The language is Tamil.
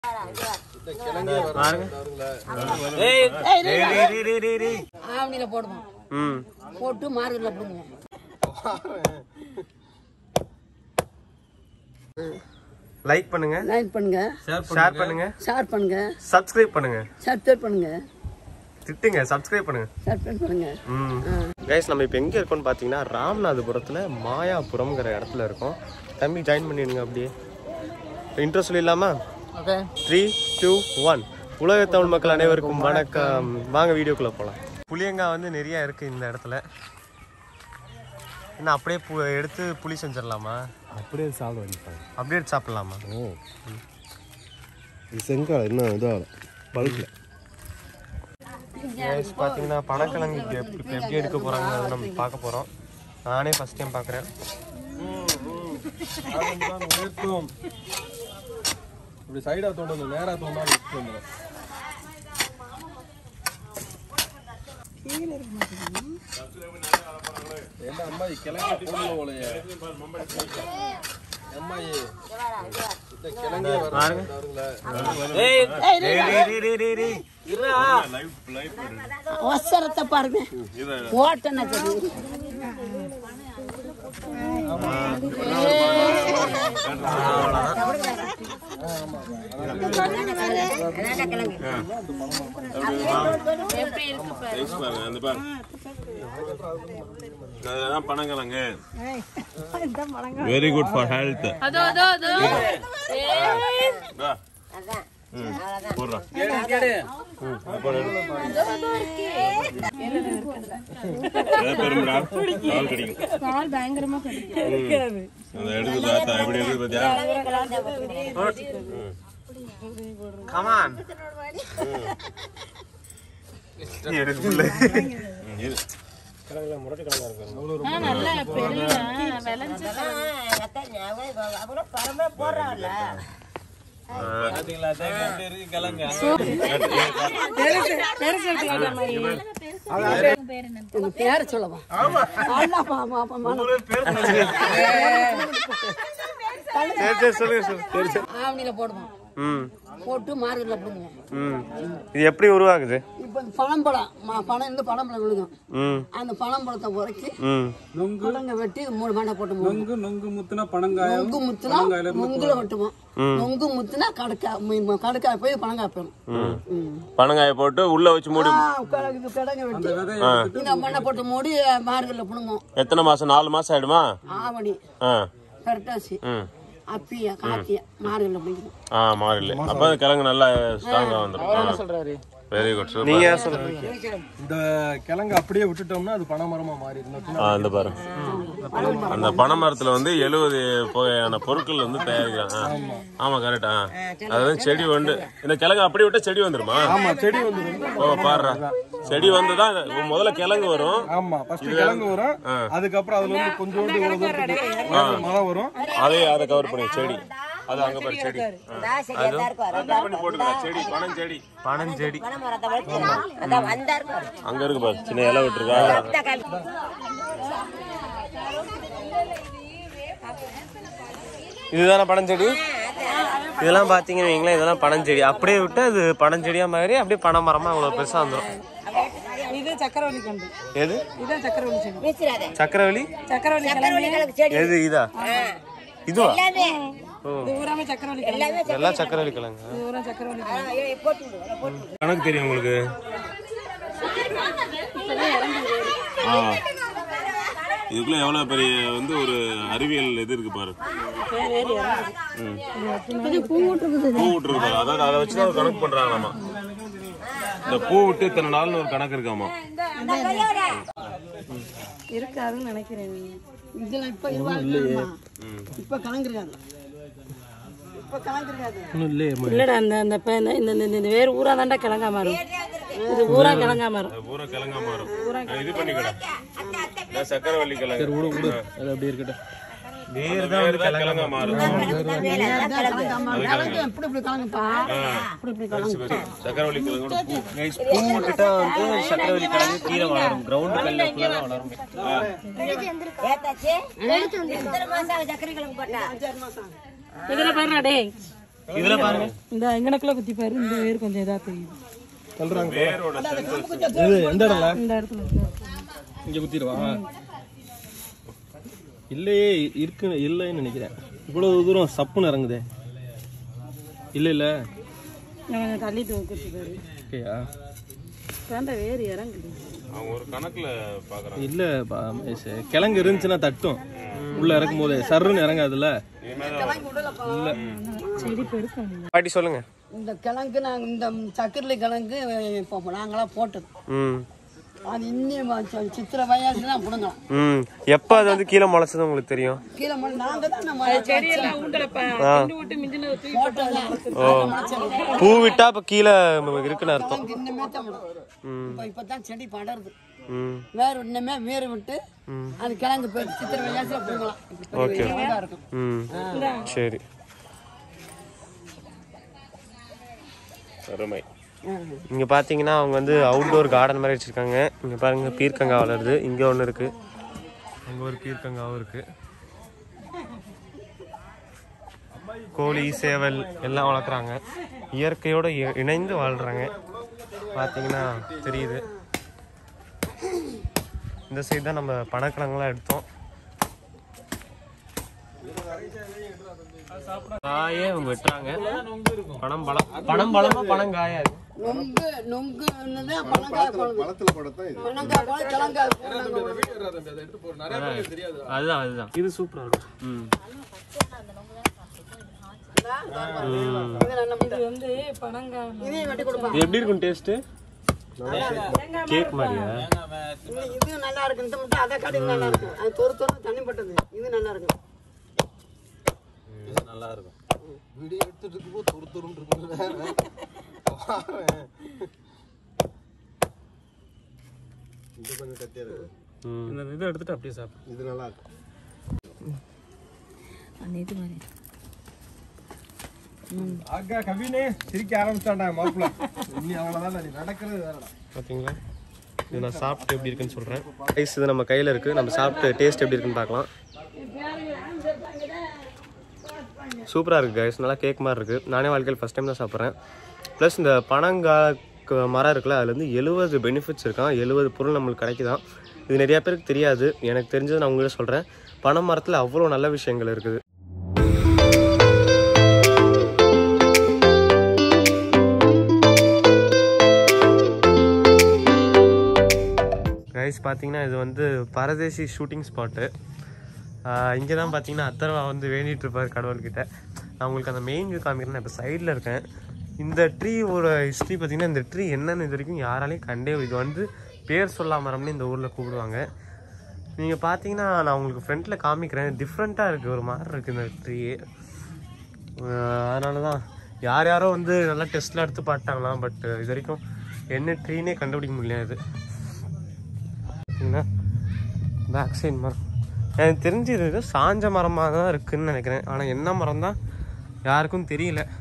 ஆவணியில போடுவோம் ம் போட்டு மார்க்கெட்ல போடுவோம் லைக் பண்ணுங்க லைக் பண்ணுங்க ஷேர் பண்ணுங்க ஷேர் பண்ணுங்க சப்ஸ்கிரைப் பண்ணுங்க சப்ஸ்கிரைப் பண்ணுங்க திட்டுங்க சப்ஸ்கிரைப் பண்ணுங்க சப்ஸ்கிரைப் பண்ணுங்க ம் கைஸ் நம்ம இப்போ எங்கே இருக்கோம்னு பார்த்தீங்கன்னா ராமநாதபுரத்தில் மாயாபுரம்ங்கிற இடத்துல இருக்கோம் தம்பி ஜாயின் பண்ணிடுங்க அப்படியே இன்ட்ரெஸ்ட் சொல்லிடலாமா ஓகே த்ரீ டூ ஒன் உலக தமிழ் மக்கள் அனைவருக்கும் வணக்கம் வாங்க வீடியோக்குள்ளே போகலாம் புளியங்காய் வந்து நிறைய இருக்குது இந்த இடத்துல என்ன அப்படியே பு எடுத்து புளி செஞ்சிடலாமா அப்படியே சாப்பிட வேண்டியது அப்படியே எடுத்து சாப்பிட்லாமா ஓ இது செங்காய் இன்னும் இதாகல பழுக்கல கைஸ் பார்த்தீங்கன்னா பனக்கிழங்கு இப்போ எப்படி இப்போ எப்படி எடுக்க போகிறாங்க அதை நம்ம பார்க்க போகிறோம் நானே ஃபஸ்ட் டைம் பார்க்குறேன் உயர்த்தும் இப்படி சைடா தோண்டணும் நேரா தோண்டாலும் எடுத்து வந்துடும் ஏண்டா அம்மாயி கிழங்கு போடல போலயே அம்மாயி இந்த கிழங்கே பாருங்க. வருங்களேன் அவசரத்தை பாருங்க ஓட்டன தெரியும் அதுதான் பனங்கிழங்கு வெரி குட் ஃபார் ஹெல்த் போடுறேன் பெருமடா கால் கடிக்கும் கால் பயங்கரமா கடிக்கும் அந்த எடுத்து பார்த்தா எப்படி எடுத்து பார்த்தியா கமான் எடுக்கல ம், இரு. ஆனா நல்லா பெரிய விளைஞ்சு உங்க பேரை சொல்லவா அல்லாப்பா, ஆமா, ஆமா, ஆமா. சரி சரி சொல்லுங்க சொல்லு ஆவணியில போடுவோம் ம் போட்டு மார்க்கெட்ல போடுவோம் ம் இது எப்படி உருவாகுது இப்போ இந்த பனம்பழம் ம- பனம் இருந்து பனம்பழம் விழுகும் ம் அந்த பனம்பழத்தை உரைச்சி ம் குடங்க வெட்டி மூணு மண்டை போட்டு மூணு நொங்கு நொங்கு முத்துனா பனங்காயம் நொங்கு முத்துனா நொங்குல வெட்டுவோம் நொங்கு முத்துனா கடக்காய் கடக்காய் போய் பனங்காய் போயிடும் ம். பனங்காயை போட்டு உள்ள வச்சு மூடி ஆ, கிழங்கு இது கிழங்கு வெட்டி இந்த மண்ணை போட்டு மூடி மார்கல்ல புடுங்கும் எத்தனை மாசம் நாலு மாசம் ஆயிடுமா ஆவணி ஆ கரட்டாசி ம் அப்பியா காத்திய மார்கல்ல பிடிக்கணும் ஆ மாறில அப்ப அது கிழங்கு நல்லா ஸ்ட்ராங்கா வந்துடும் வெரி குட் சூப்பர் நீங்க ஏன் சொல்லுங்க இந்த கிழங்கு அப்படியே விட்டுட்டோம்னா அது பனைமரமா மாறி இருந்துச்சுன்னா ஆ, இந்த பாரு அந்த பனை மரத்துல வந்து எழுபது வகையான பொருட்கள் வந்து தயாரிக்கிறாங்க ஆ. ஆமா கரெக்ட் ஆ அது வந்து செடி வந்து இந்த கிழங்கு அப்படி விட்டா செடி வந்துருமா ஆமா செடி வந்துடும் ஓ பாருடா செடி வந்துதான் முதல்ல கிழங்கு வரும் ஆமா ஃபர்ஸ்ட் கிழங்கு வரும் அதுக்கப்புறம் அதுல வந்து கொஞ்சோண்டு இவ்வளவு தூரத்துக்கு மழை வரும் அதே அதை கவர் பண்ணி செடி அது அங்க பாரு செடி ஆ. அது கட் பண்ணி போட்டுக்கலாம் செடி பனம் செடி பனஞ்செடி அங்க இருக்கு பாரு சின்ன இலை விட்டுருக்கா இதுதானே பனஞ்செடி இதெல்லாம் பார்த்தீங்கன்னு வைங்களேன் இதெல்லாம் பனஞ்செடி அப்படியே விட்டு அது பனஞ்செடியா மாதிரி அப்படியே பனை மரமா அவ்வளோ பெருசா வந்துடும் இது சக்கரவள்ளி கண்டு எது இதான் சக்கரவள்ளி செடி சக்கரவள்ளி சக்கரவள்ளி கிழங்கு எது இதா இதுவா ஓ இது ஊராமே சக்கரவள்ளி கிழங்கு இதெல்லாம் சக்கரவள்ளி கிழங்கு இது ஊரா சக்கரவள்ளி கிழங்கு கணக்கு தெரியும் உங்களுக்கு ஆ இதுக்குள்ள எவ்வளவு பெரிய வந்து ஒரு அறிவியல் இது இருக்கு பாரு ம். பூ விட்டுருக்கு பாரு அதாவது அதை வச்சு தான் கணக்கு பண்றாங்களாமா இந்த பூ விட்டு இத்தனை நாள்னு ஒரு கணக்கு இருக்காமா இருக்காதுன்னு நினைக்கிறேன் இதுல இப்ப இருபது இப்ப கணக்கு இருக்காது இப்ப கணக்கு இருக்காது இல்லடா அந்த அந்த இப்ப இந்த இந்த இந்த- இந்த வேறு ஊரா தாண்டா கிழங்கா மாறும் இது ஊரா கிழங்கா மாறும் அது பூரா கிழங்கா மாறும் இது பண்ணிக்கடா இந்த சக்கரவள்ளி கிழங்கு அது அப்படி இருக்கட்டும் வேறு தான் வந்து வேறு கிழங்கா மாறும் கிழங்கு இப்படி இப்படி கணக்குப்பா இப்படி இப்படி கணக்கு சக்கரவள்ளி கிழங்கோட பூ பூ விட்டுட்டா வந்து சக்கரவள்ளி கிழங்கு கீழே வளரும் கிரவுண்ட் கல்ல ஃபுல்லாக தான் வளரும் இதுல பாருடா டேய் இதுல பாருங்க இந்த எங்கனக்குள்ள குத்தி பாரு இந்த வேர் கொஞ்சம் இதா தெரியுது சொல்றாங்க வேரோட strength இது எந்த இடம்ல இந்த இடத்துல இந்த இடத்துல. இங்க குத்திடுவா இல்லையே இருக்கு இல்லைன்னு நினைக்கிறேன் இவ்வளவு தூரம் சப்புன்னு இறங்குதே இல்ல இல்ல நான் கொஞ்சம் தள்ளி தூ- குத்தி பாரு ஓகேயா வேண்ட வேர் இறங்குது அவங்க ஒரு கணக்குல பாக்குறாங்க இல்ல பா- மகேஷ், கிழங்கு இருந்துச்சுன்னா தட்டும் உள்ள இறக்கும் போது சர்ருன்னு இறங்காதுல்ல செடி பெருக்கம் பாட்டி சொல்லுங்க இந்த கிழங்கு நாங்கள் இந்த சக்கரலி கிழங்கு இப்போ நாங்களாம் போட்டது ம் அது இன்னும் வ- சித்திரை வயசுல தான் பிடுங்கலாம் ம் எப்போ அது வந்து கீழே முளைச்சது உங்களுக்கு தெரியும் கீழே மண் நாங்கள் தான் நம்ம செடியெல்லாம் ஊண்டலப்பா திண்டு விட்டு மிஞ்சின தூக்கி போட்டது பூ விட்டா இப்போ கீழே இருக்குன்னு அர்த்தம் கிழங்கு இன்னுமே தான் விடும் இப்போ இப்போ தான் செடி படருது ம் வேர் இன்னுமே வேர் விட்டு அது கிழங்கு போய் சித்திரை வயசுல பிடுங்கலாம் இப்போ ஓகே கிழங்கா இருக்கும் ம் சரி அருமை இங்க பாத்தீங்கன்னா அவங்க வந்து அவுட்டோர் கார்டன் மாதிரி வச்சிருக்காங்க இங்க பாருங்க பீர்க்கங்காய் வளருது இங்க ஒண்ணு இருக்கு அங்க ஒரு பீர்க்கங்காவும் இருக்கு கோழி சேவல் எல்லாம் வளர்க்குறாங்க இயற்கையோட இ- இணைந்து வாழ்றாங்க பாத்தீங்கன்னா தெரியுது இந்த சைடு தான் நம்ம பனக்கிழங்குலாம் எடுத்தோம் காயே அவங்க வெட்டுறாங்க பனம் பழம் பனம் பழமா பனம் காயா இது நொங்கு நொங்கு பழங்காய் பழம் பழத்துல படத்தான் இது பழங்காய் பழம் கிழங்காய் போடுறாங்க அதுதான் அதுதான் இது சூப்பரா இருக்கும் ம் இது வந்து பனங்காய் இதையும் வெட்டி கொடுப்பாங்க இது எப்படி இருக்கும் டேஸ்ட் கேக் மாதிரியா இது இது நல்லா இருக்கு இந்த மட்டும் அதை காட்டி நல்லா இருக்கும் அது தொறு தொறு தண்ணி பட்டது இது நல்லா இருக்கும் நல்லா இருக்கும் வீடியோ எடுத்துட்டு இருக்கும்போது துரு துருன்னு இருக்கு இது கொஞ்சம் கட்டியா இருக்கு இந்த இதை எடுத்துட்டு அப்படியே சாப்பிடு இது நல்லா இருக்கும் அக்கா கவினே சிரிக்க ஆரம்பிச்சான்டா மாப்பிள்ள இனி அவ்வளவுதான் நீ நடக்கிறது வேறடா பார்த்தீங்களா இது நான் சாப்பிட்டு எப்படி இருக்குன்னு சொல்கிறேன் ரைஸ் இது நம்ம கையில் இருக்குது நம்ம சாப்பிட்டு டேஸ்ட் எப்படி இருக்குன்னு பார்க்கலாம் சூப்பராக இருக்குது கைஸ் நல்லா கேக் மாதிரி இருக்குது நானே வாழ்க்கையில் ஃபஸ்ட் டைம் தான் சாப்பிட்றேன் ப்ளஸ் இந்த பனங்காய் க- மரம் இருக்குல்ல அதுல இருந்து எழுபது பெனிஃபிட்ஸ் இருக்கான் எழுபது பொருள் நம்மளுக்கு கிடைக்குதான் இது நிறைய பேருக்கு தெரியாது எனக்கு தெரிஞ்சது நான் உங்கள்கிட்ட சொல்கிறேன் பனை மரத்தில் அவ்வளோ நல்ல விஷயங்கள் இருக்குது கைஸ் பார்த்தீங்கன்னா இது வந்து பரதேசி ஷூட்டிங் ஸ்பாட்டு இங்கே தான் பார்த்தீங்கன்னா அத்தர்வா வந்து வேண்டிட்டு இருப்பார் கடவுள்கிட்ட நான் உங்களுக்கு அந்த மெயின் வியூ காமிக்கிறேன் நான் இப்போ சைடில் இருக்கேன் இந்த ட்ரீயோட ஹிஸ்ட்ரி பார்த்தீங்கன்னா இந்த ட்ரீ என்னன்னு இது வரைக்கும் யாராலையும் கண்டே இது வந்து பேர் சொல்லா மரம்னு இந்த ஊரில் கூப்பிடுவாங்க நீங்கள் பார்த்தீங்கன்னா நான் உங்களுக்கு ஃப்ரண்ட்டில் காமிக்கிறேன் டிஃப்ரெண்ட்டாக இருக்குது ஒரு மாதிரி இருக்குது இந்த ட்ரீ அதனால தான் யார் யாரோ வந்து நல்லா டெஸ்ட்லாம் எடுத்து பார்த்தாங்களாம் பட் இது வரைக்கும் என்ன ட்ரீனே கண்டுபிடிக்க முடியல இது பார்த்தீங்கன்னா பேக் சைடு மரம் எனக்கு தெரிஞ்சு இது ஏதோ சாஞ்ச மரமாக தான் இருக்குன்னு நினைக்கிறேன் ஆனால் என்ன மரம் தான் யாருக்கும் தெரியல